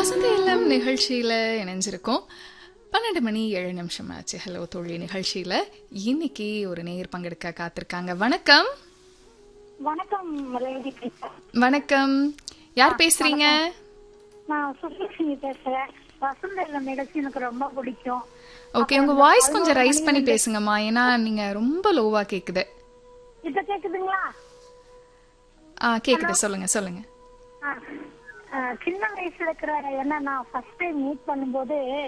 வசந்தி இல்லம் நிகழ்ச்சியில இணைஞ்சிருக்கோம் பன்னெண்டு மணி ஏழு நிமிஷம் ஆச்சு ஹலோ தோழி நிகழ்ச்சியில இன்னைக்கு ஒரு நேர் பங்கெடுக்க காத்திருக்காங்க வணக்கம் வணக்கம் மலையடி பேசுறேன் வணக்கம் யார் பேசுறீங்க நான் சுப்லட்சுமி பேசுறேன் வசந்த இல்லம் நிகழ்ச்சி எனக்கு ரொம்ப பிடிக்கும் ஓகே உங்க வாய்ஸ் கொஞ்சம் ரைஸ் பண்ணி பேசுங்கம்மா ஏன்னா நீங்க ரொம்ப லோவா கேக்குது இப்ப கேக்குதுங்களா ஆ கேக்குது சொல்லுங்க சொல்லுங்க ஆ, ஆ, சின்ன வயசுல இருக்கிற என்ன நான் ஃபர்ஸ்ட் டைம் மீட் பண்ணும்போது